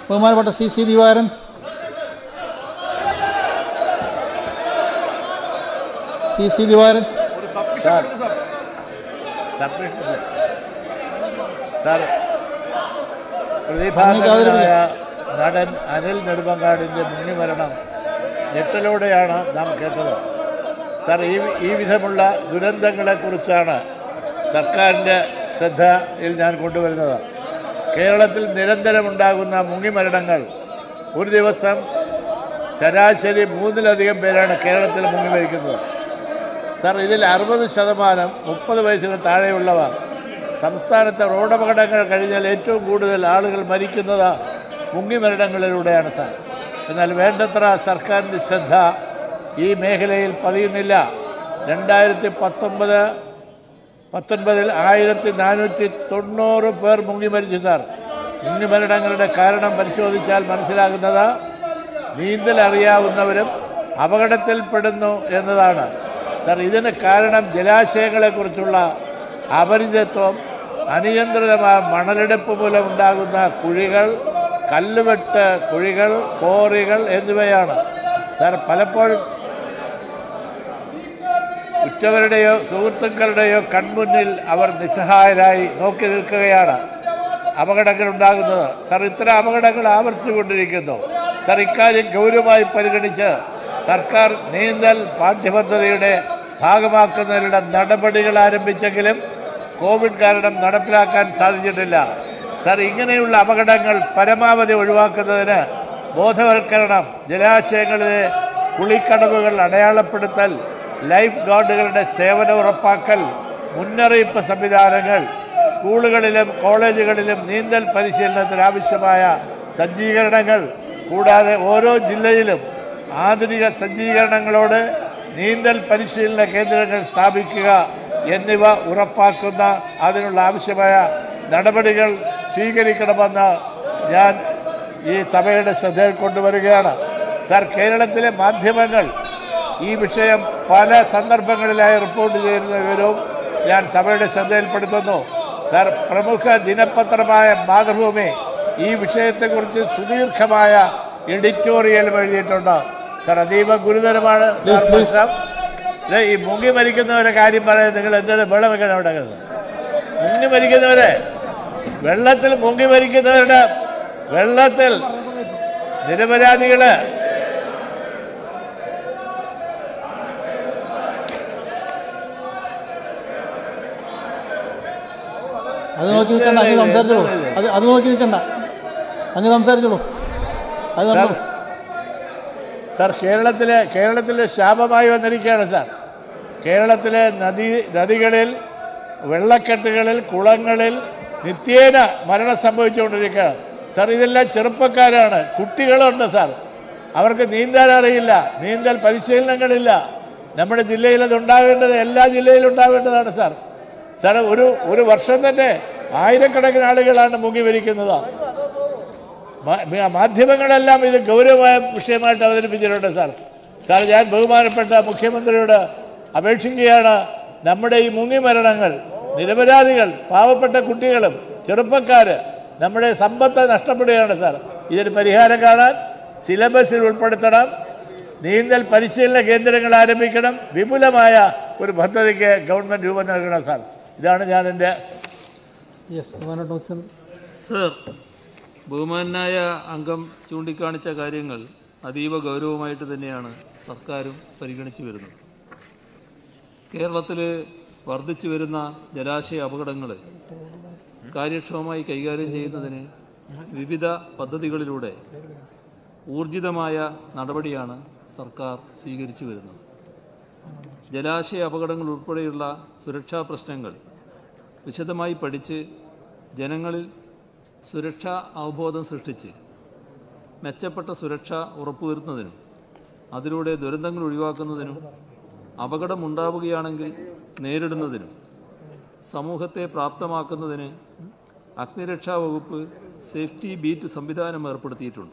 ബഹുമാനപ്പെട്ട C C Divaran C C Divaran sir submission sir പ്രതിഭാസനായ നടൻ അനിൽ നെടുമങ്ങാടിൻ്റെ മുങ്ങിമരണം ഞെട്ടലോടെയാണ് നാം കേട്ടത് സാർ ഈ ഈ വിധമുള്ള ദുരന്തങ്ങളെക്കുറിച്ചാണ് സർക്കാരിൻ്റെ ശ്രദ്ധയിൽ ഞാൻ കൊണ്ടുവരുന്നത് കേരളത്തിൽ നിരന്തരം ഉണ്ടാകുന്ന മുങ്ങിമരണങ്ങൾ ഒരു ദിവസം ശരാശരി മൂന്നിലധികം പേരാണ് കേരളത്തിൽ മുങ്ങി മരിക്കുന്നത് സാർ ഇതിൽ അറുപത് ശതമാനം മുപ്പത് വയസ്സിന് താഴെയുള്ളവർ സംസ്ഥാനത്തെ റോഡപകടങ്ങൾ കഴിഞ്ഞാൽ ഏറ്റവും കൂടുതൽ ആളുകൾ മരിക്കുന്നത് മുങ്ങിമരണങ്ങളിലൂടെയാണ് സാർ എന്നാൽ വേണ്ടത്ര സർക്കാരിൻ്റെ ശ്രദ്ധ ഈ മേഖലയിൽ പതിയുന്നില്ല രണ്ടായിരത്തി പത്തൊമ്പത് പത്തൊൻപതിൽ ആയിരത്തി നാനൂറ്റി തൊണ്ണൂറ് പേർ മുങ്ങി മരിച്ചു സാർ മുങ്ങിമരണങ്ങളുടെ കാരണം പരിശോധിച്ചാൽ മനസ്സിലാകുന്നത് നീന്തൽ അറിയാവുന്നവരും അപകടത്തിൽപ്പെടുന്നു എന്നതാണ് സാർ ഇതിന് കാരണം ജലാശയങ്ങളെക്കുറിച്ചുള്ള അപരിചിതത്വം അനിയന്ത്രിതമായ മണലെടുപ്പ് മൂലം ഉണ്ടാകുന്ന കുഴികൾ കല്ലുവെട്ട് കുഴികൾ കോറികൾ എന്നിവയാണ് സാർ പലപ്പോഴും ഉറ്റവരുടെയോ സുഹൃത്തുക്കളുടെയോ കൺമുന്നിൽ അവർ നിസ്സഹായരായി നോക്കി നിൽക്കുകയാണ് അപകടങ്ങൾ ഉണ്ടാകുന്നത് സാർ ഇത്തരം അപകടങ്ങൾ ആവർത്തിച്ചുകൊണ്ടിരിക്കുന്നു സാർ ഇക്കാര്യം ഗൗരവമായി പരിഗണിച്ച് സർക്കാർ നീന്തൽ പാഠ്യപദ്ധതിയുടെ ഭാഗമാക്കുന്നതിനുള്ള നടപടികൾ ആരംഭിച്ചെങ്കിലും കോവിഡ് കാരണം നടപ്പിലാക്കാൻ സാധിച്ചിട്ടില്ല സാർ ഇങ്ങനെയുള്ള അപകടങ്ങൾ പരമാവധി ഒഴിവാക്കുന്നതിന് ബോധവൽക്കരണം ജലാശയങ്ങളിലെ കുളിക്കടവുകൾ അടയാളപ്പെടുത്തൽ ലൈഫ് ഗാർഡുകളുടെ സേവനം ഉറപ്പാക്കൽ മുന്നറിയിപ്പ് സംവിധാനങ്ങൾ സ്കൂളുകളിലും കോളേജുകളിലും നീന്തൽ പരിശീലനത്തിന് ആവശ്യമായ സജ്ജീകരണങ്ങൾ കൂടാതെ ഓരോ ജില്ലയിലും ആധുനിക സജ്ജീകരണങ്ങളോട് നീന്തൽ പരിശീലന കേന്ദ്രങ്ങൾ സ്ഥാപിക്കുക എന്നിവ ഉറപ്പാക്കുന്ന അതിനുള്ള ആവശ്യമായ നടപടികൾ സ്വീകരിക്കണമെന്ന് ഞാൻ ഈ സഭയുടെ ശ്രദ്ധയിൽ കൊണ്ടുവരികയാണ് സാർ കേരളത്തിലെ മാധ്യമങ്ങൾ ഈ വിഷയം പല സന്ദർഭങ്ങളിലായി റിപ്പോർട്ട് ചെയ്യുന്ന വിവരവും ഞാൻ സഭയുടെ ശ്രദ്ധയിൽപ്പെടുത്തുന്നു സാർ പ്രമുഖ ദിനപത്രമായ മാതൃഭൂമി ഈ വിഷയത്തെക്കുറിച്ച് സുദീർഘമായ എഡിറ്റോറിയൽ എഴുതിയിട്ടുണ്ട് സാർ അതീവ ഗുരുതരമാണ് സാർ Please, please. മനസ്സിലാവും. ദേ, ഈ മുങ്ങി മരിക്കുന്നവരെ കാര്യം പറയാൻ നിങ്ങൾ എന്താണ് വെള്ളം വെക്കാൻ അവിടെ കിടന്നത്? മുങ്ങി മരിക്കുന്നവരെ വെള്ളത്തിൽ മുങ്ങി മരിക്കുന്നവരുടെ വെള്ളത്തിൽ നിരപരാധികള് അത് നോക്കി നിൽക്കണ്ട അങ്ങ് സംസാരിച്ചോളൂ അത് അത് നോക്കി നിൽക്കണ്ട അങ്ങ് സംസാരിച്ചോളൂ അത് സാർ കണ്ടോ സാർ കേരളത്തിലെ കേരളത്തിലെ ശാപമായി വന്നിരിക്കുകയാണ് സാർ കേരളത്തിലെ നദി നദികളിൽ വെള്ളക്കെട്ടുകളിൽ കുളങ്ങളിൽ നിത്യേന മരണം സംഭവിച്ചുകൊണ്ടിരിക്കുകയാണ് സാർ ഇതെല്ലാം ചെറുപ്പക്കാരാണ് കുട്ടികളുണ്ട് സാർ അവർക്ക് നീന്താൻ അറിയില്ല നീന്തൽ പരിശീലനങ്ങളില്ല നമ്മുടെ ജില്ലയിൽ അത് ഉണ്ടാവേണ്ടത് എല്ലാ ജില്ലയിലും ഉണ്ടാവേണ്ടതാണ് സാർ സാർ ഒരു ഒരു വർഷം തന്നെ ആയിരക്കണക്കിന് ആളുകളാണ് മുങ്ങി മരിക്കുന്നത് മാ- മാ- മാധ്യമങ്ങളെല്ലാം ഇത് ഗൗരവമായ വിഷയമായിട്ട് അവതരിപ്പിച്ചിട്ടുണ്ട് സാർ സാർ ഞാൻ ബഹുമാനപ്പെട്ട മുഖ്യമന്ത്രിയോട് അപേക്ഷിക്കുകയാണ് നമ്മുടെ ഈ മുങ്ങിമരണങ്ങൾ നിരപരാധികൾ പാവപ്പെട്ട കുട്ടികളും ചെറുപ്പക്കാർ നമ്മുടെ സമ്പത്ത് നഷ്ടപ്പെടുകയാണ് സാർ ഇതിന് പരിഹാരം കാണാൻ സിലബസിൽ ഉൾപ്പെടുത്തണം നീന്തൽ പരിശീലന കേന്ദ്രങ്ങൾ ആരംഭിക്കണം വിപുലമായ ഒരു പദ്ധതിക്ക് ഗവൺമെൻറ് രൂപം നൽകണം സാർ ഇതാണ് ഞാൻ എൻ്റെ യെസ് ബഹുമാനപ്പെട്ട മുഖ്യമന്ത്രി സർ ബഹുമാനായ അംഗം ചൂണ്ടിക്കാണിച്ച കാര്യങ്ങൾ അതീവ ഗൗരവമായിട്ട് തന്നെയാണ് സർക്കാരും പരിഗണിച്ചു വരുന്നത് കേരളത്തിൽ വർദ്ധിച്ചു വരുന്ന ജലാശയ അപകടങ്ങൾ കാര്യക്ഷമമായി കൈകാര്യം ചെയ്യുന്നതിന് വിവിധ പദ്ധതികളിലൂടെ ഊർജിതമായ നടപടിയാണ് സർക്കാർ സ്വീകരിച്ചു വരുന്നത് ജലാശയ അപകടങ്ങൾ ഉൾപ്പെടെയുള്ള സുരക്ഷാ പ്രശ്നങ്ങൾ വിശദമായി പഠിച്ച് ജനങ്ങളിൽ സുരക്ഷാ അവബോധം സൃഷ്ടിച്ച് മെച്ചപ്പെട്ട സുരക്ഷ ഉറപ്പുവരുത്തുന്നതിനും അതിലൂടെ ദുരന്തങ്ങൾ ഒഴിവാക്കുന്നതിനും അപകടമുണ്ടാവുകയാണെങ്കിൽ നേരിടുന്നതിനും സമൂഹത്തെ പ്രാപ്തമാക്കുന്നതിന് അഗ്നിരക്ഷാ വകുപ്പ് സേഫ്റ്റി ബീറ്റ് സംവിധാനം ഏർപ്പെടുത്തിയിട്ടുണ്ട്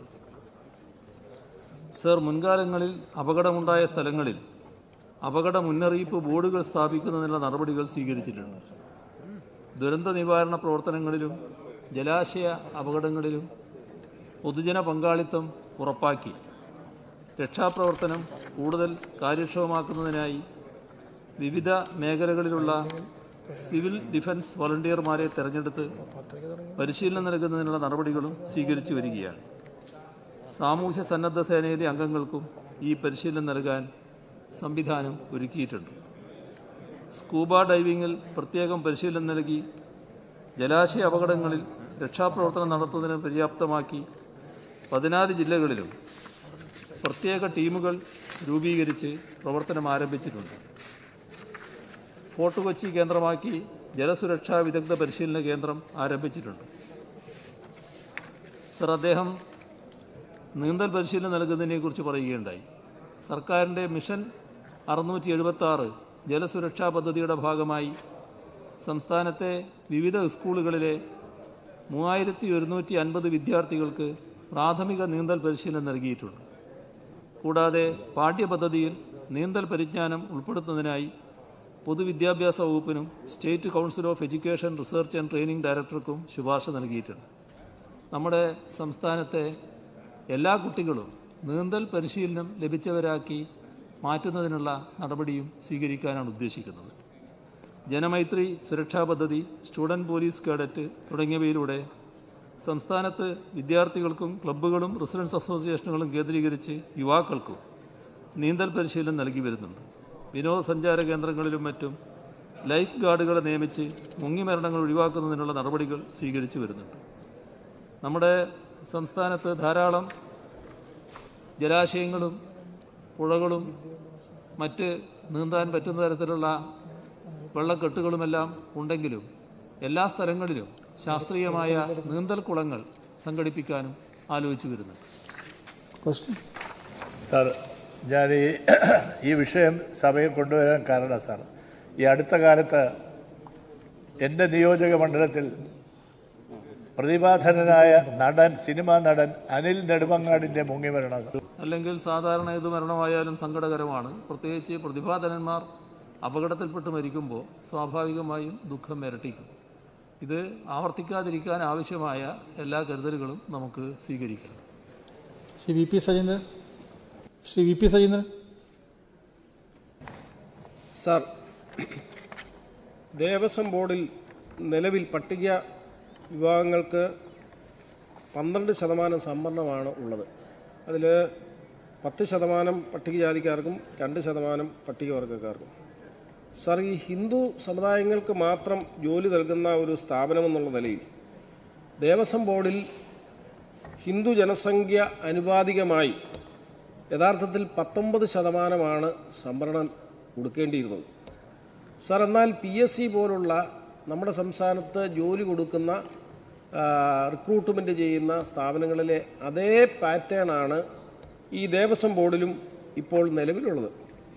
സർ മുൻകാലങ്ങളിൽ അപകടമുണ്ടായ സ്ഥലങ്ങളിൽ അപകട മുന്നറിയിപ്പ് ബോർഡുകൾ സ്ഥാപിക്കുന്നതിനുള്ള നടപടികൾ സ്വീകരിച്ചിട്ടുണ്ട് ദുരന്ത നിവാരണ പ്രവർത്തനങ്ങളിലും ജലാശയ അപകടങ്ങളിലും പൊതുജന പങ്കാളിത്തം ഉറപ്പാക്കി രക്ഷാപ്രവർത്തനം കൂടുതൽ കാര്യക്ഷമമാക്കുന്നതിനായി വിവിധ മേഖലകളിലുള്ള സിവിൽ ഡിഫൻസ് വളണ്ടിയർമാരെ തെരഞ്ഞെടുത്ത് പരിശീലനം നൽകുന്നതിനുള്ള നടപടികളും സ്വീകരിച്ചു വരികയാണ് സാമൂഹ്യ സന്നദ്ധ സേനയിലെ അംഗങ്ങൾക്കും ഈ പരിശീലനം നൽകാൻ സംവിധാനം ഒരുക്കിയിട്ടുണ്ട് സ്കൂബ ഡൈവിങ്ങിൽ പ്രത്യേകം പരിശീലനം നൽകി ജലാശയ അപകടങ്ങളിൽ രക്ഷാപ്രവർത്തനം നടത്തുന്നതിന് പര്യാപ്തമാക്കി പതിനാല് ജില്ലകളിലും പ്രത്യേക ടീമുകൾ രൂപീകരിച്ച് പ്രവർത്തനം ആരംഭിച്ചിട്ടുണ്ട് ഫോർട്ട് കൊച്ചി കേന്ദ്രമാക്കി ജലസുരക്ഷാ വിദഗ്ധ പരിശീലന കേന്ദ്രം ആരംഭിച്ചിട്ടുണ്ട് സർ അദ്ദേഹം നീന്തൽ പരിശീലനം നൽകുന്നതിനെക്കുറിച്ച് പറയുകയുണ്ടായി സർക്കാരിൻ്റെ മിഷൻ അറുന്നൂറ്റി എഴുപത്തി ആറ് ജലസുരക്ഷാ പദ്ധതിയുടെ ഭാഗമായി സംസ്ഥാനത്തെ വിവിധ സ്കൂളുകളിലെ മൂവായിരത്തി ഒരുന്നൂറ്റി അൻപത് വിദ്യാർത്ഥികൾക്ക് പ്രാഥമിക നീന്തൽ പരിശീലനം നൽകിയിട്ടുണ്ട് കൂടാതെ പാഠ്യപദ്ധതിയിൽ നീന്തൽ പരിജ്ഞാനം ഉൾപ്പെടുത്തുന്നതിനായി പൊതുവിദ്യാഭ്യാസ വകുപ്പിനും state council of education research and training ഡയറക്ടർക്കും ശുപാർശ നൽകിയിട്ടുണ്ട് നമ്മുടെ സംസ്ഥാനത്തെ എല്ലാ കുട്ടികളും നീന്തൽ പരിശീലനം ലഭിച്ചവരാക്കി മാറ്റുന്നതിനുള്ള നടപടിയും സ്വീകരിക്കാനാണ് ഉദ്ദേശിക്കുന്നത് ജനമൈത്രി സുരക്ഷാ പദ്ധതി സ്റ്റുഡൻറ് പോലീസ് കേഡറ്റ് തുടങ്ങിയവയിലൂടെ സംസ്ഥാനത്ത് വിദ്യാർത്ഥികൾക്കും ക്ലബ്ബുകളും റെസിഡൻസ് അസോസിയേഷനുകളും കേന്ദ്രീകരിച്ച് യുവാക്കൾക്കും നീന്തൽ പരിശീലനം നൽകി വരുന്നുണ്ട് വിനോദസഞ്ചാര കേന്ദ്രങ്ങളിലും മറ്റും ലൈഫ് ഗാർഡുകളെ നിയമിച്ച് മുങ്ങിമരണങ്ങൾ ഒഴിവാക്കുന്നതിനുള്ള നടപടികൾ സ്വീകരിച്ചു വരുന്നുണ്ട് നമ്മുടെ സംസ്ഥാനത്ത് ധാരാളം ജലാശയങ്ങളും പുഴകളും മറ്റ് നീന്താൻ പറ്റുന്ന തരത്തിലുള്ള വെള്ളക്കെട്ടുകളുമെല്ലാം ഉണ്ടെങ്കിലും എല്ലാ സ്ഥലങ്ങളിലും ശാസ്ത്രീയമായ നീന്തൽ കുളങ്ങൾ സംഘടിപ്പിക്കാനും ആലോചിച്ചു വരുന്നുണ്ട് ക്വസ്റ്റ്യൻ സാർ ഞാൻ ഈ ഈ വിഷയം സഭയിൽ കൊണ്ടുവരാൻ കാരണം സാർ ഈ അടുത്ത കാലത്ത് എൻ്റെ നിയോജക മണ്ഡലത്തിൽ പ്രതിഭാധനനായ നടൻ സിനിമാ നടൻ അനിൽ നെടുമങ്ങാടിൻ്റെ മുങ്ങിമരണം സാർ. അല്ലെങ്കിൽ സാധാരണ ഏത് മരണമായാലും സങ്കടകരമാണ് പ്രത്യേകിച്ച് പ്രതിഭാധനന്മാർ അപകടത്തിൽപ്പെട്ട് മരിക്കുമ്പോൾ സ്വാഭാവികമായും ദുഃഖം ഇരട്ടിക്കും ഇത് ആവർത്തിക്കാതിരിക്കാൻ ആവശ്യമായ എല്ലാ കരുതലുകളും നമുക്ക് സ്വീകരിക്കണം Shri V P Sajeendran Shri V P Sajeendran sir Devaswom ബോർഡിൽ നിലവിൽ പട്ടിക വിഭാഗങ്ങൾക്ക് പന്ത്രണ്ട് ശതമാനം സംവരണമാണ് ഉള്ളത് അതിൽ പത്ത് ശതമാനം പട്ടികജാതിക്കാർക്കും രണ്ട് ശതമാനം പട്ടികവർഗക്കാർക്കും സാർ ഈ ഹിന്ദു സമുദായങ്ങൾക്ക് മാത്രം ജോലി നൽകുന്ന ഒരു സ്ഥാപനം എന്നുള്ള നിലയിൽ ദേവസ്വം ബോർഡിൽ ഹിന്ദു ജനസംഖ്യ അനുപാതികമായി യഥാർത്ഥത്തിൽ പത്തൊമ്പത് ശതമാനമാണ് സംവരണം കൊടുക്കേണ്ടിയിരുന്നത് സാർ എന്നാൽ പി എസ് സി പോലുള്ള നമ്മുടെ സംസ്ഥാനത്ത് ജോലി കൊടുക്കുന്ന റിക്രൂട്ട്മെൻറ്റ് ചെയ്യുന്ന സ്ഥാപനങ്ങളിലെ അതേ പാറ്റേൺ ആണ് ഈ ദേവസ്വം ബോർഡിലും ഇപ്പോൾ നിലവിലുള്ളത്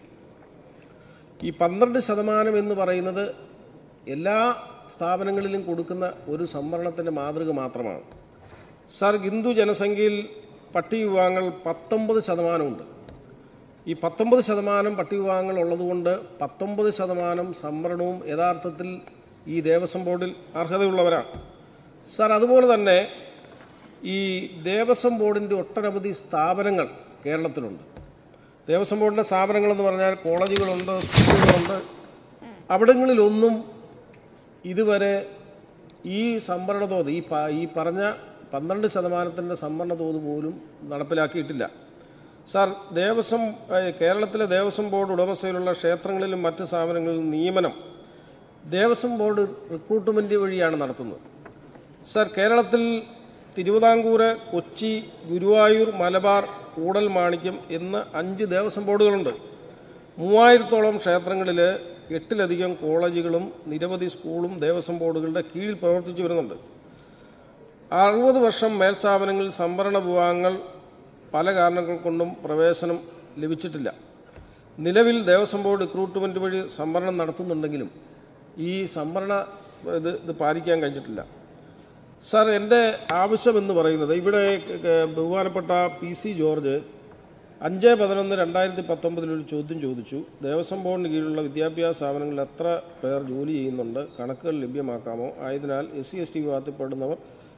ഈ പന്ത്രണ്ട് ശതമാനം എന്ന് പറയുന്നത് എല്ലാ സ്ഥാപനങ്ങളിലും കൊടുക്കുന്ന ഒരു സംവരണത്തിൻ്റെ മാതൃക മാത്രമാണ് സാർ ഹിന്ദു ജനസംഖ്യയിൽ പട്ടിക വിഭാഗങ്ങൾ പത്തൊമ്പത് ശതമാനമുണ്ട് ഈ പത്തൊമ്പത് ശതമാനം പട്ടിക വിഭാഗങ്ങൾ ഉള്ളതുകൊണ്ട് പത്തൊമ്പത് ശതമാനം സംവരണവും യഥാർത്ഥത്തിൽ ഈ ദേവസ്വം ബോർഡിൽ അർഹതയുള്ളവരാണ് സാർ അതുപോലെ തന്നെ ഈ ദേവസ്വം ബോർഡിൻ്റെ ഒട്ടനവധി സ്ഥാപനങ്ങൾ കേരളത്തിലുണ്ട് ദേവസ്വം ബോർഡിൻ്റെ സ്ഥാപനങ്ങളെന്ന് പറഞ്ഞാൽ കോളേജുകളുണ്ട് സ്കൂളുകളുണ്ട് അവിടങ്ങളിലൊന്നും ഇതുവരെ ഈ സംവരണ തോത് ഈ പ- ഈ പറഞ്ഞ പന്ത്രണ്ട് ശതമാനത്തിൻ്റെ സംവരണ തോത് പോലും നടപ്പിലാക്കിയിട്ടില്ല സാർ ദേവസ്വം ഏഹ്, കേരളത്തിലെ ദേവസ്വം ബോർഡ് ഉടമസ്ഥയിലുള്ള ക്ഷേത്രങ്ങളിലും മറ്റ് സ്ഥാപനങ്ങളിലും നിയമനം ദേവസ്വം ബോർഡ് റിക്രൂട്ട്മെൻറ്റ് വഴിയാണ് നടത്തുന്നത് സാർ കേരളത്തിൽ തിരുവിതാംകൂർ കൊച്ചി ഗുരുവായൂർ മലബാർ കൂടൽ മാണിക്യം എന്ന് അഞ്ച് ദേവസ്വം ബോർഡുകളുണ്ട് മൂവായിരത്തോളം ക്ഷേത്രങ്ങളിൽ എട്ടിലധികം കോളേജുകളും നിരവധി സ്കൂളും ദേവസ്വം ബോർഡുകളുടെ കീഴിൽ പ്രവർത്തിച്ചു വരുന്നുണ്ട് അറുപത് വർഷം മേൽസ്ഥാപനങ്ങളിൽ സംവരണ വിഭാഗങ്ങൾ പല കാരണങ്ങൾ കൊണ്ടും പ്രവേശനം ലഭിച്ചിട്ടില്ല നിലവിൽ ദേവസ്വം ബോർഡ് റിക്രൂട്ട്മെൻറ്റ് വഴി സംവരണം നടത്തുന്നുണ്ടെങ്കിലും ഈ സംവരണ ഇത് ഇത് പാലിക്കാൻ കഴിഞ്ഞിട്ടില്ല സാർ എൻ്റെ ആവശ്യമെന്ന് പറയുന്നത് ഇവിടെ ക- ബഹുമാനപ്പെട്ട പി സി ജോർജ് അഞ്ച് പതിനൊന്ന് രണ്ടായിരത്തി പത്തൊമ്പതിൽ ഒരു ചോദ്യം ചോദിച്ചു ദേവസ്വം ബോർഡിന് കീഴിലുള്ള വിദ്യാഭ്യാസ സ്ഥാപനങ്ങളിൽ എത്ര പേർ ജോലി ചെയ്യുന്നുണ്ട് കണക്കുകൾ ലഭ്യമാക്കാമോ ആയതിനാൽ എസ് സി എസ് ടി വിഭാഗത്തിൽപ്പെടുന്നവർ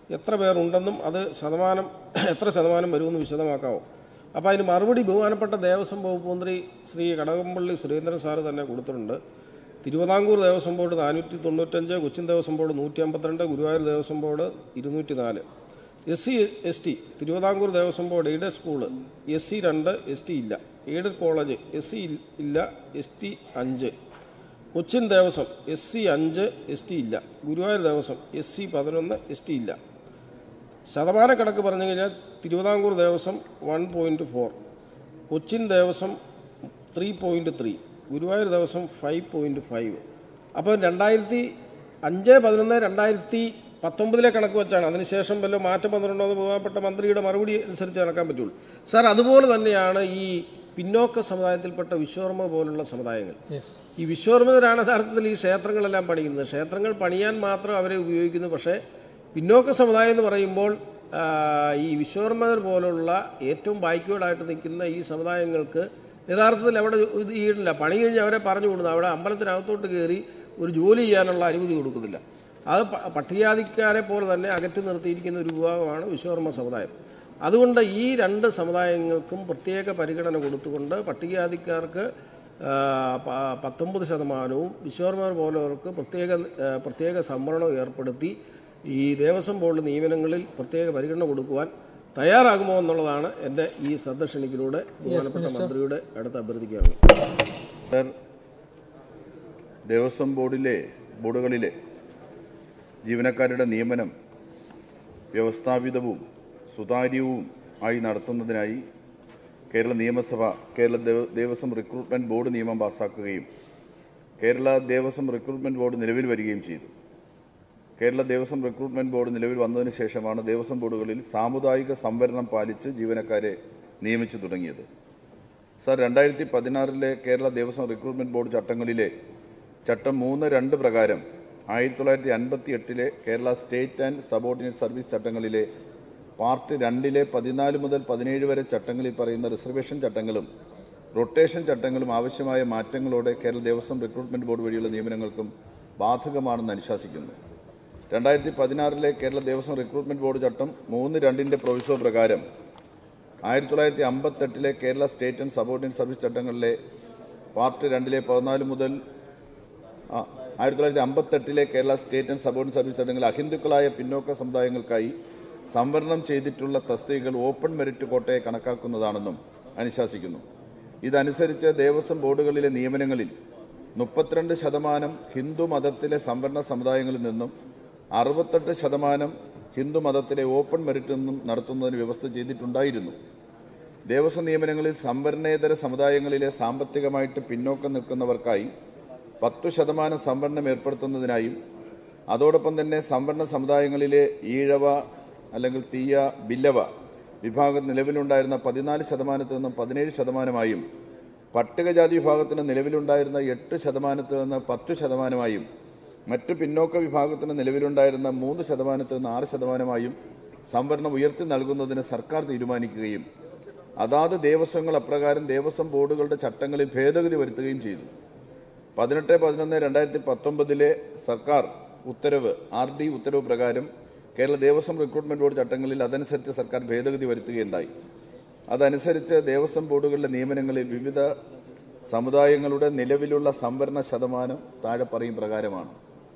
എത്ര പേരുണ്ടെന്നും അത് ശതമാനം എത്ര ശതമാനം വരുമെന്ന് വിശദമാക്കാമോ അപ്പോൾ അതിന് മറുപടി ബഹുമാനപ്പെട്ട ദേവസ്വം വകുപ്പ് മന്ത്രി ശ്രീ കടകംപള്ളി സുരേന്ദ്രൻ സാറ് തന്നെ കൊടുത്തിട്ടുണ്ട് തിരുവിതാംകൂർ ദേവസ്വം ബോർഡ് നാനൂറ്റി തൊണ്ണൂറ്റഞ്ച് കൊച്ചിൻ ദേവസ്വം ബോർഡ് നൂറ്റി അമ്പത്തിരണ്ട് ഗുരുവായൂർ ദേവസ്വം ബോർഡ് ഇരുന്നൂറ്റി നാല് S C S T Thiruvithamkoor Devaswom board aided school S C രണ്ട് എസ് ടി ഇല്ല എയ്ഡഡ് കോളേജ് എസ് സി ഇല്ല എസ് ടി അഞ്ച് കൊച്ചിൻ ദേവസ്വം എസ് സി അഞ്ച് എസ് ടി ഇല്ല ഗുരുവായൂർ ദേവസ്വം എസ് സി പതിനൊന്ന് എസ് ടി ഇല്ല ശതമാന കണക്ക് പറഞ്ഞു കഴിഞ്ഞാൽ Thiruvithamkoor Devaswom one point four Cochin Devaswom three point three Guruvayur Devaswom five point five അപ്പോൾ രണ്ടായിരത്തി അഞ്ച് പതിനൊന്ന് രണ്ടായിരത്തി പത്തൊമ്പതിലെ കണക്ക് വെച്ചാണ് അതിനുശേഷം വല്ല മാറ്റം വന്നിട്ടുണ്ടോ എന്ന് ബഹുമാനപ്പെട്ട മന്ത്രിയുടെ മറുപടി അനുസരിച്ച് നടക്കാൻ പറ്റുള്ളൂ സാർ അതുപോലെ തന്നെയാണ് ഈ പിന്നോക്ക സമുദായത്തിൽപ്പെട്ട വിശ്വകർമ്മ പോലുള്ള സമുദായങ്ങൾ യെസ് ഈ വിശ്വകർമ്മരാണ് യഥാർത്ഥത്തിൽ ഈ ക്ഷേത്രങ്ങളെല്ലാം പണിയുന്നത് ക്ഷേത്രങ്ങൾ പണിയാൻ മാത്രം അവരെ ഉപയോഗിക്കുന്നു പക്ഷേ പിന്നോക്ക സമുദായം എന്ന് പറയുമ്പോൾ ആ, ഈ വിശ്വകർമ്മർ പോലുള്ള ഏറ്റവും ബാക്ക്വേർഡായിട്ട് നിൽക്കുന്ന ഈ സമുദായങ്ങൾക്ക് യഥാർത്ഥത്തിൽ അവിടെ ഇത് ചെയ്യണില്ല പണി കഴിഞ്ഞ് അവരെ പറഞ്ഞു കൊടുക്കുന്നത് അവിടെ അമ്പലത്തിനകത്തോട്ട് കയറി ഒരു ജോലി ചെയ്യാനുള്ള അനുമതി കൊടുക്കുന്നില്ല അത് പ- പട്ടികജാതിക്കാരെ പോലെ തന്നെ അകറ്റി നിർത്തിയിരിക്കുന്ന ഒരു വിഭാഗമാണ് വിശ്വകർമ്മ സമുദായം അതുകൊണ്ട് ഈ രണ്ട് സമുദായങ്ങൾക്കും പ്രത്യേക പരിഗണന കൊടുത്തുകൊണ്ട് പട്ടികജാതിക്കാർക്ക് ആ, പ- പത്തൊമ്പത് ശതമാനവും വിശ്വകർമ്മർ പോലുള്ളവർക്ക് പ്രത്യേക ആ, പ്രത്യേക സംവരണം ഏർപ്പെടുത്തി ഈ ദേവസ്വം ബോർഡ് നിയമനങ്ങളിൽ പ്രത്യേക പരിഗണന കൊടുക്കുവാൻ തയ്യാറാകുമോ എന്നുള്ളതാണ് എൻ്റെ ഈ ശ്രദ്ധ ക്ഷണിക്കലൂടെ ബഹുമാനപ്പെട്ട മന്ത്രിയുടെ അടുത്ത് അഭ്യർത്ഥിക്കുകയാണ് സർ ദേവസ്വം ബോർഡിലെ ബോർഡുകളിലെ ജീവനക്കാരുടെ നിയമനം വ്യവസ്ഥാപിതവും സുതാര്യവും ആയി നടത്തുന്നതിനായി കേരള നിയമസഭ കേരള ദേവ- ദേവസ്വം റിക്രൂട്ട്മെന്റ് ബോർഡ് നിയമം പാസാക്കുകയും കേരള ദേവസ്വം റിക്രൂട്ട്മെന്റ് ബോർഡ് നിലവിൽ വരികയും ചെയ്തു കേരള ദേവസ്വം റിക്രൂട്ട്മെന്റ് ബോർഡ് നിലവിൽ വന്നതിന് ശേഷമാണ് ദേവസ്വം ബോർഡുകളിൽ സാമുദായിക സംവരണം പാലിച്ച് ജീവനക്കാരെ നിയമിച്ചു തുടങ്ങിയത് സർ രണ്ടായിരത്തി പതിനാറിലെ കേരള ദേവസ്വം റിക്രൂട്ട്മെന്റ് ബോർഡ് ചട്ടങ്ങളിലെ ചട്ടം മൂന്ന് രണ്ട് പ്രകാരം ആയിരത്തി തൊള്ളായിരത്തി അൻപത്തി എട്ടിലെ Kerala state and subordinate service ചട്ടങ്ങളിലെ പാർട്ട് രണ്ടിലെ പതിനാല് മുതൽ പതിനേഴ് വരെ ചട്ടങ്ങളിൽ പറയുന്ന റിസർവേഷൻ ചട്ടങ്ങളും റൊട്ടേഷൻ ചട്ടങ്ങളും ആവശ്യമായ മാറ്റങ്ങളോടെ കേരള ദേവസ്വം റിക്രൂട്ട്മെന്റ് ബോർഡ് വഴിയുള്ള നിയമനങ്ങൾക്കും ബാധകമാണെന്ന് അനുശാസിക്കുന്നു രണ്ടായിരത്തി പതിനാറിലെ കേരള ദേവസ്വം റിക്രൂട്ട്മെന്റ് ബോർഡ് ചട്ടം മൂന്ന് രണ്ടിന്റെ പ്രൊവിസോ പ്രകാരം ആയിരത്തി തൊള്ളായിരത്തി അമ്പത്തെട്ടിലെ Kerala state and subordinate service ചട്ടങ്ങളിലെ പാർട്ട് രണ്ടിലെ പതിനാല് മുതൽ ആ, ആയിരത്തി തൊള്ളായിരത്തി അമ്പത്തെട്ടിലെ Kerala state and subordinate service ചട്ടങ്ങളിൽ അഹിന്ദുക്കളായ പിന്നോക്ക സമുദായങ്ങൾക്കായി സംവരണം ചെയ്തിട്ടുള്ള തസ്തികകൾ ഓപ്പൺ മെറിറ്റ് കോട്ടയെ കണക്കാക്കുന്നതാണെന്നും അനുശാസിക്കുന്നു ഇതനുസരിച്ച് ദേവസ്വം ബോർഡുകളിലെ നിയമനങ്ങളിൽ മുപ്പത്തിരണ്ട് ശതമാനം ഹിന്ദു മതത്തിലെ സംവരണ സമുദായങ്ങളിൽ നിന്നും അറുപത്തെട്ട് ശതമാനം ഹിന്ദു മതത്തിലെ ഓപ്പൺ മെറിറ്റിൽ നിന്നും നടത്തുന്നതിന് വ്യവസ്ഥ ചെയ്തിട്ടുണ്ടായിരുന്നു ദേവസ്വം നിയമനങ്ങളിൽ സംവരണേതര സമുദായങ്ങളിലെ സാമ്പത്തികമായിട്ട് പിന്നോക്കം നിൽക്കുന്നവർക്കായി പത്തു ശതമാനം സംവരണം ഏർപ്പെടുത്തുന്നതിനായും അതോടൊപ്പം തന്നെ സംവരണ സമുദായങ്ങളിലെ ഈഴവ അല്ലെങ്കിൽ തീയ ബില്ലവ വിഭാഗം നിലവിലുണ്ടായിരുന്ന പതിനാല് ശതമാനത്തിൽ നിന്നും പതിനേഴ് ശതമാനമായും പട്ടികജാതി വിഭാഗത്തിന് നിലവിലുണ്ടായിരുന്ന എട്ട് ശതമാനത്തിൽ നിന്ന് പത്ത് ശതമാനമായും മറ്റു പിന്നോക്ക വിഭാഗത്തിന് നിലവിലുണ്ടായിരുന്ന മൂന്ന് ശതമാനത്തിൽ നിന്ന് ആറ് ശതമാനമായും സംവരണം ഉയർത്തി നൽകുന്നതിന് സർക്കാർ തീരുമാനിക്കുകയും അതാത് ദേവസ്വങ്ങൾ അപ്രകാരം ദേവസ്വം ബോർഡുകളുടെ ചട്ടങ്ങളിൽ ഭേദഗതി വരുത്തുകയും ചെയ്തു പതിനെട്ട് പതിനൊന്ന് രണ്ടായിരത്തി പത്തൊമ്പതിലെ സർക്കാർ ഉത്തരവ് ആർ ഡി ഉത്തരവ് പ്രകാരം കേരള ദേവസ്വം റിക്രൂട്ട്മെന്റ് ബോർഡ് ചട്ടങ്ങളിൽ അതനുസരിച്ച് സർക്കാർ ഭേദഗതി വരുത്തുകയുണ്ടായി അതനുസരിച്ച് ദേവസ്വം ബോർഡുകളിലെ നിയമനങ്ങളിൽ വിവിധ സമുദായങ്ങളുടെ നിലവിലുള്ള സംവരണ ശതമാനം താഴെ പറയും പ്രകാരമാണ്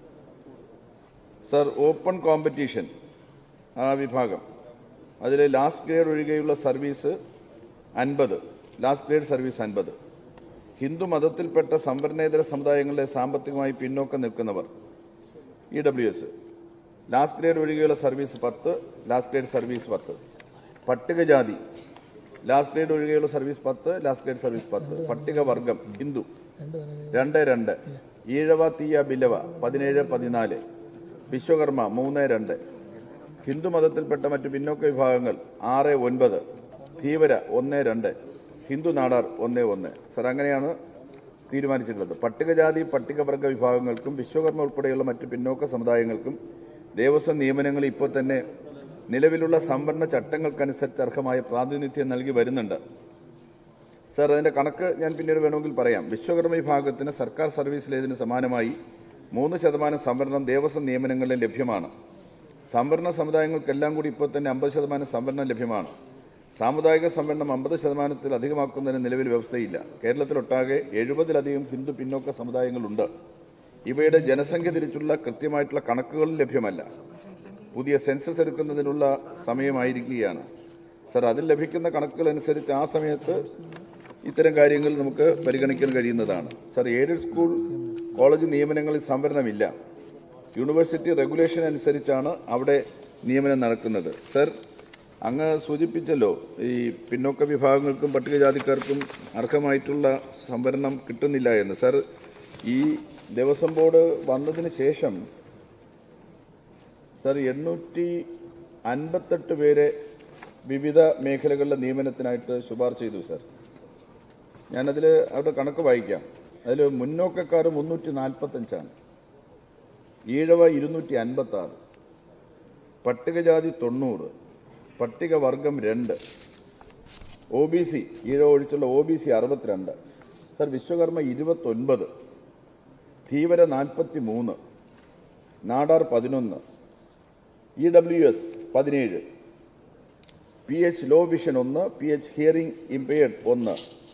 സർ ഓപ്പൺ കോമ്പറ്റീഷൻ ആ വിഭാഗം അതിൽ ലാസ്റ്റ് ഗ്രേഡ് ഒഴികെയുള്ള സർവീസ് അൻപത് ലാസ്റ്റ് ഗ്രേഡ് സർവീസ് അൻപത് ഹിന്ദു മതത്തിൽപ്പെട്ട സംവരണേതര സമുദായങ്ങളിലെ സാമ്പത്തികമായി പിന്നോക്കം നിൽക്കുന്നവർ E W S last grade ഒഴികെയുള്ള സർവീസ് പത്ത് ലാസ്റ്റ് ഗ്രേഡ് സർവീസ് പത്ത് പട്ടികജാതി ലാസ്റ്റ് ഗ്രേഡ് ഒഴികെയുള്ള സർവീസ് പത്ത് ലാസ്റ്റ് ഗ്രേഡ് സർവീസ് പത്ത് പട്ടികവർഗം ഹിന്ദു രണ്ട് രണ്ട് ഈഴവ തീയ ബിലവ പതിനേഴ് പതിനാല് വിശ്വകർമ്മ മൂന്ന് രണ്ട് ഹിന്ദു മതത്തിൽപ്പെട്ട മറ്റു പിന്നോക്ക വിഭാഗങ്ങൾ ആറ് ഒൻപത് ധീവര ഒന്ന് രണ്ട് ഹിന്ദു നാടാർ ഒന്ന് ഒന്ന് സർ അങ്ങനെയാണ് തീരുമാനിച്ചിട്ടുള്ളത് പട്ടികജാതി പട്ടികവർഗ വിഭാഗങ്ങൾക്കും വിശ്വകർമ്മ ഉൾപ്പെടെയുള്ള മറ്റു പിന്നോക്ക സമുദായങ്ങൾക്കും ദേവസ്വം നിയമനങ്ങൾ ഇപ്പോൾ തന്നെ നിലവിലുള്ള സംവരണ ചട്ടങ്ങൾക്കനുസരിച്ച് അർഹമായ പ്രാതിനിധ്യം നൽകി വരുന്നുണ്ട് സർ അതിന്റെ കണക്ക് ഞാൻ പിന്നീട് വേണമെങ്കിൽ പറയാം വിശ്വകർമ്മ വിഭാഗത്തിന് സർക്കാർ സർവീസിലേതിന് സമാനമായി മൂന്ന് ശതമാനം സംവരണം ദേവസ്വം നിയമനങ്ങളിൽ ലഭ്യമാണ് സംവരണ സമുദായങ്ങൾക്കെല്ലാം കൂടി ഇപ്പോൾ തന്നെ അമ്പത് ശതമാനം സംവരണം ലഭ്യമാണ് സാമുദായിക സംവരണം അമ്പത് ശതമാനത്തിൽ അധികമാക്കുന്നതിന് നിലവിൽ വ്യവസ്ഥയില്ല കേരളത്തിലൊട്ടാകെ എഴുപതിലധികം ഹിന്ദു പിന്നോക്ക സമുദായങ്ങളുണ്ട് ഇവയുടെ ജനസംഖ്യ തിരിച്ചുള്ള കൃത്യമായിട്ടുള്ള കണക്കുകളും ലഭ്യമല്ല പുതിയ സെൻസസ് എടുക്കുന്നതിനുള്ള സമയമായിരിക്കുകയാണ് സർ അതിൽ ലഭിക്കുന്ന കണക്കുകൾ അനുസരിച്ച് ആ സമയത്ത് ഇത്തരം കാര്യങ്ങൾ നമുക്ക് പരിഗണിക്കാൻ കഴിയുന്നതാണ് സർ എയ്ഡഡ് സ്കൂൾ കോളേജ് നിയമനങ്ങളിൽ സംവരണമില്ല യൂണിവേഴ്സിറ്റി റെഗുലേഷൻ അനുസരിച്ചാണ് അവിടെ നിയമനം നടക്കുന്നത് സർ അങ്ങ് സൂചിപ്പിച്ചല്ലോ ഈ പിന്നോക്ക വിഭാഗങ്ങൾക്കും പട്ടികജാതിക്കാർക്കും അർഹമായിട്ടുള്ള സംവരണം കിട്ടുന്നില്ല എന്ന് സർ ഈ ദേവസ്വം ബോർഡ് വന്നതിന് ശേഷം സർ എണ്ണൂറ്റി അൻപത്തെട്ട് പേരെ വിവിധ മേഖലകളിലെ നിയമനത്തിനായിട്ട് ശുപാർശ ചെയ്തു സർ ഞാനതിൽ അവരുടെ കണക്ക് വായിക്കാം അതിൽ മുന്നോക്കക്കാർ മുന്നൂറ്റി നാൽപ്പത്തഞ്ചാണ് ഈഴവ ഇരുന്നൂറ്റി അൻപത്തി ആറ് പട്ടികജാതി തൊണ്ണൂറ് പട്ടികവർഗം രണ്ട് ഒ ബി സി ഈഴവ ഒഴിച്ചുള്ള ഒ ബി സി അറുപത്തിരണ്ട് സർ വിശ്വകർമ്മ ഇരുപത്തൊൻപത് ധീവര നാൽപ്പത്തി മൂന്ന് നാടാർ പതിനൊന്ന് ഇ ഡബ്ല്യു എസ് പതിനേഴ് പി എച്ച് ലോ വിഷൻ ഒന്ന് പി എച്ച് ഹിയറിംഗ് ഇമ്പയർഡ് ഒന്ന്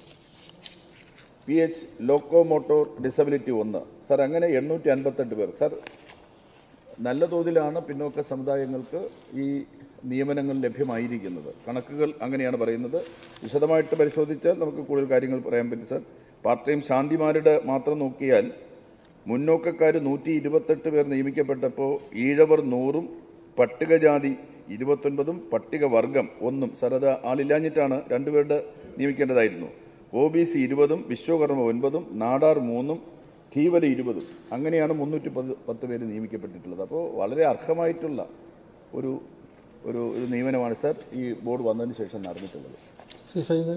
പി എച്ച് ലോക്കോമോട്ടോർ ഡിസബിലിറ്റി ഒന്ന് സർ അങ്ങനെ എണ്ണൂറ്റി അൻപത്തെട്ട് പേർ സർ നല്ല തോതിലാണ് പിന്നോക്ക സമുദായങ്ങൾക്ക് ഈ നിയമനങ്ങൾ ലഭ്യമായിരിക്കുന്നത് കണക്കുകൾ അങ്ങനെയാണ് പറയുന്നത് വിശദമായിട്ട് പരിശോധിച്ചാൽ നമുക്ക് കൂടുതൽ കാര്യങ്ങൾ പറയാൻ പറ്റും സർ പാർട്ട് ടൈം ശാന്തിമാരുടെ മാത്രം നോക്കിയാൽ മുന്നോക്കക്കാർ നൂറ്റി ഇരുപത്തെട്ട് പേർ നിയമിക്കപ്പെട്ടപ്പോൾ ഈഴവർ നൂറും പട്ടികജാതി ഇരുപത്തൊൻപതും പട്ടികവർഗം ഒന്നും സർ അത് ആളില്ലാഞ്ഞിട്ടാണ് രണ്ടുപേരുടെ നിയമിക്കേണ്ടതായിരുന്നു ഒ ബി സി ഇരുപതും വിശ്വകർമ്മ ഒൻപതും നാടാർ മൂന്നും ധീവര ഇരുപതും അങ്ങനെയാണ് മുന്നൂറ്റി പത്ത് പത്ത് പേര് നിയമിക്കപ്പെട്ടിട്ടുള്ളത് അപ്പോൾ വളരെ അർഹമായിട്ടുള്ള ഒരു ഒരു ഒരു നിയമനമാണ് സാർ ഈ ബോർഡ് വന്നതിന് ശേഷം നടന്നിട്ടുള്ളത് ശ്രീ സൈദ്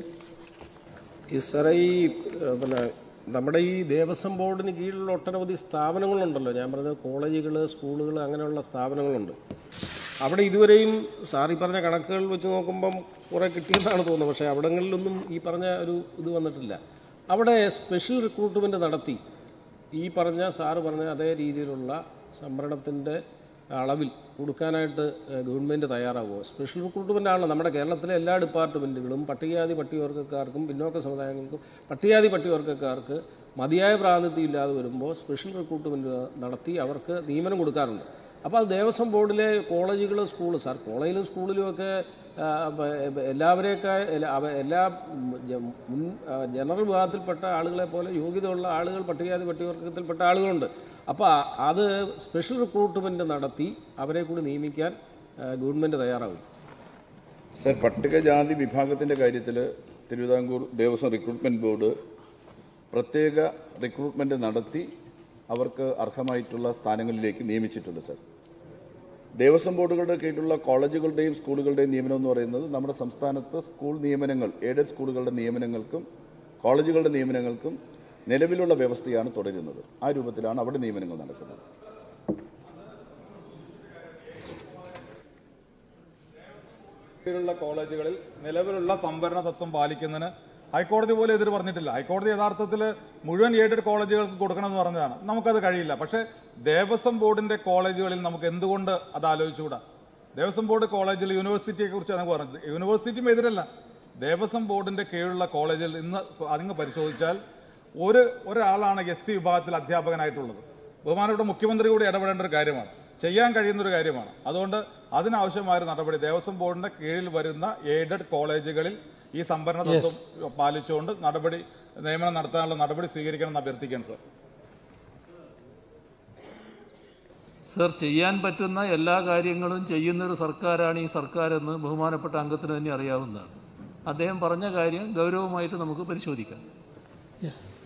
ഈ സാറേ ഈ ഏഹ്, പിന്നെ നമ്മുടെ ഈ ദേവസ്വം ബോർഡിന് കീഴിലുള്ള ഒട്ടനവധി സ്ഥാപനങ്ങളുണ്ടല്ലോ ഞാൻ പറഞ്ഞത് കോളേജുകൾ സ്കൂളുകൾ അങ്ങനെയുള്ള സ്ഥാപനങ്ങളുണ്ട് അവിടെ ഇതുവരെയും സാർ ഈ പറഞ്ഞ കണക്കുകൾ വെച്ച് നോക്കുമ്പം കുറേ കിട്ടിയെന്നാണ് തോന്നുന്നത് പക്ഷേ അവിടങ്ങളിലൊന്നും ഈ പറഞ്ഞ ഒരു ഇത് വന്നിട്ടില്ല അവിടെ സ്പെഷ്യൽ റിക്രൂട്ട്മെൻറ്റ് നടത്തി ഈ പറഞ്ഞ സാറ് പറഞ്ഞ അതേ രീതിയിലുള്ള സംവരണത്തിൻ്റെ അളവിൽ കൊടുക്കാനായിട്ട് ഏഹ്, ഗവൺമെൻറ് തയ്യാറാകുമോ സ്പെഷ്യൽ റിക്രൂട്ട്മെൻ്റ് ആണല്ലോ നമ്മുടെ കേരളത്തിലെ എല്ലാ ഡിപ്പാർട്ട്മെൻറ്റുകളും പട്ടികജാതി പട്ടികവർഗ്ഗക്കാർക്കും പിന്നോക്ക സമുദായങ്ങൾക്കും പട്ടികജാതി പട്ടികവർഗ്ഗക്കാർക്ക് മതിയായ പ്രാതിനിധ്യം ഇല്ലാതെ വരുമ്പോൾ സ്പെഷ്യൽ റിക്രൂട്ട്മെൻറ്റ് നടത്തി അവർക്ക് നിയമനം കൊടുക്കാറുണ്ട് അപ്പോൾ അത് ദേവസ്വം ബോർഡിലെ കോളേജുകൾ സ്കൂൾ സാർ കോളേജിലും സ്കൂളിലും ഒക്കെ ആ, ബ- ബ- എല്ലാവരെയൊക്കെ എല്ലാ അവ- എല്ലാ ഉം, ജ- മുൻ ആ, ജനറൽ വിഭാഗത്തിൽപ്പെട്ട ആളുകളെ പോലെ യോഗ്യതയുള്ള ആളുകൾ പട്ടികജാതി പട്ടികവർഗത്തിൽപ്പെട്ട ആളുകളുണ്ട് അപ്പോൾ അത് സ്പെഷ്യൽ റിക്രൂട്ട്മെൻറ്റ് നടത്തി അവരെ കൂടി നിയമിക്കാൻ ആ, ഗവൺമെൻറ് തയ്യാറാകും സർ പട്ടികജാതി വിഭാഗത്തിൻ്റെ കാര്യത്തിൽ തിരുവിതാംകൂർ ദേവസ്വം റിക്രൂട്ട്മെൻറ്റ് ബോർഡ് പ്രത്യേക റിക്രൂട്ട്മെൻറ്റ് നടത്തി അവർക്ക് അർഹമായിട്ടുള്ള സ്ഥാനങ്ങളിലേക്ക് നിയമിച്ചിട്ടുണ്ട് സർ ദേവസ്വം ബോർഡുകളുടെ കീഴിലുള്ള കോളേജുകളുടെയും സ്കൂളുകളുടെയും നിയമനം എന്ന് പറയുന്നത് നമ്മുടെ സംസ്ഥാനത്ത് സ്കൂൾ നിയമനങ്ങൾ എയ്ഡഡ് സ്കൂളുകളുടെ നിയമനങ്ങൾക്കും കോളേജുകളുടെ നിയമനങ്ങൾക്കും നിലവിലുള്ള വ്യവസ്ഥയാണ് തുടരുന്നത് ആ രൂപത്തിലാണ് അവിടെ നിയമനങ്ങൾ നടക്കുന്നത് ുള്ള കോളേജുകളിൽ നിലവിലുള്ള സംവരണ തത്വം പാലിക്കുന്നതിന് ഹൈക്കോടതി പോലും എതിര് പറഞ്ഞിട്ടില്ല ഹൈക്കോടതി യഥാർത്ഥത്തിൽ മുഴുവൻ എയ്ഡഡ് കോളേജുകൾക്ക് കൊടുക്കണമെന്ന് പറഞ്ഞതാണ് നമുക്കത് കഴിയില്ല പക്ഷേ ദേവസ്വം ബോർഡിന്റെ കോളേജുകളിൽ നമുക്ക് എന്തുകൊണ്ട് അത് ആലോചിച്ചുകൂടാ ദേവസ്വം ബോർഡ് കോളേജിൽ യൂണിവേഴ്സിറ്റിയെ കുറിച്ചാണ് പറഞ്ഞത് യൂണിവേഴ്സിറ്റിയും എതിരല്ല ദേവസ്വം ബോർഡിന്റെ കീഴിലുള്ള കോളേജിൽ ഇന്ന് അങ്ങ് പരിശോധിച്ചാൽ ഒരു ഒരാളാണ് എസ് സി വിഭാഗത്തിൽ അധ്യാപകനായിട്ടുള്ളത് ബഹുമാനപ്പെട്ട മുഖ്യമന്ത്രി കൂടി ഇടപെടേണ്ട ഒരു കാര്യമാണ് ചെയ്യാൻ കഴിയുന്ന ഒരു കാര്യമാണ് അതുകൊണ്ട് അതിനാവശ്യമായ ഒരു നടപടി ദേവസ്വം ബോർഡിന്റെ കീഴിൽ വരുന്ന എയ്ഡഡ് കോളേജുകളിൽ ഈ സംഭരണ തത്വം പാലിച്ചുകൊണ്ട് നടപടി നിയമനം നടത്താനുള്ള നടപടി സ്വീകരിക്കണമെന്ന് അഭ്യർത്ഥിക്കുകയാണ് സർ സർ ചെയ്യാൻ പറ്റുന്ന എല്ലാ കാര്യങ്ങളും ചെയ്യുന്നൊരു സർക്കാരാണ് ഈ സർക്കാരെന്ന് ബഹുമാനപ്പെട്ട അംഗത്തിന് തന്നെ അറിയാവുന്നതാണ് അദ്ദേഹം പറഞ്ഞ കാര്യം ഗൗരവമായിട്ട് നമുക്ക് പരിശോധിക്കാം യെസ്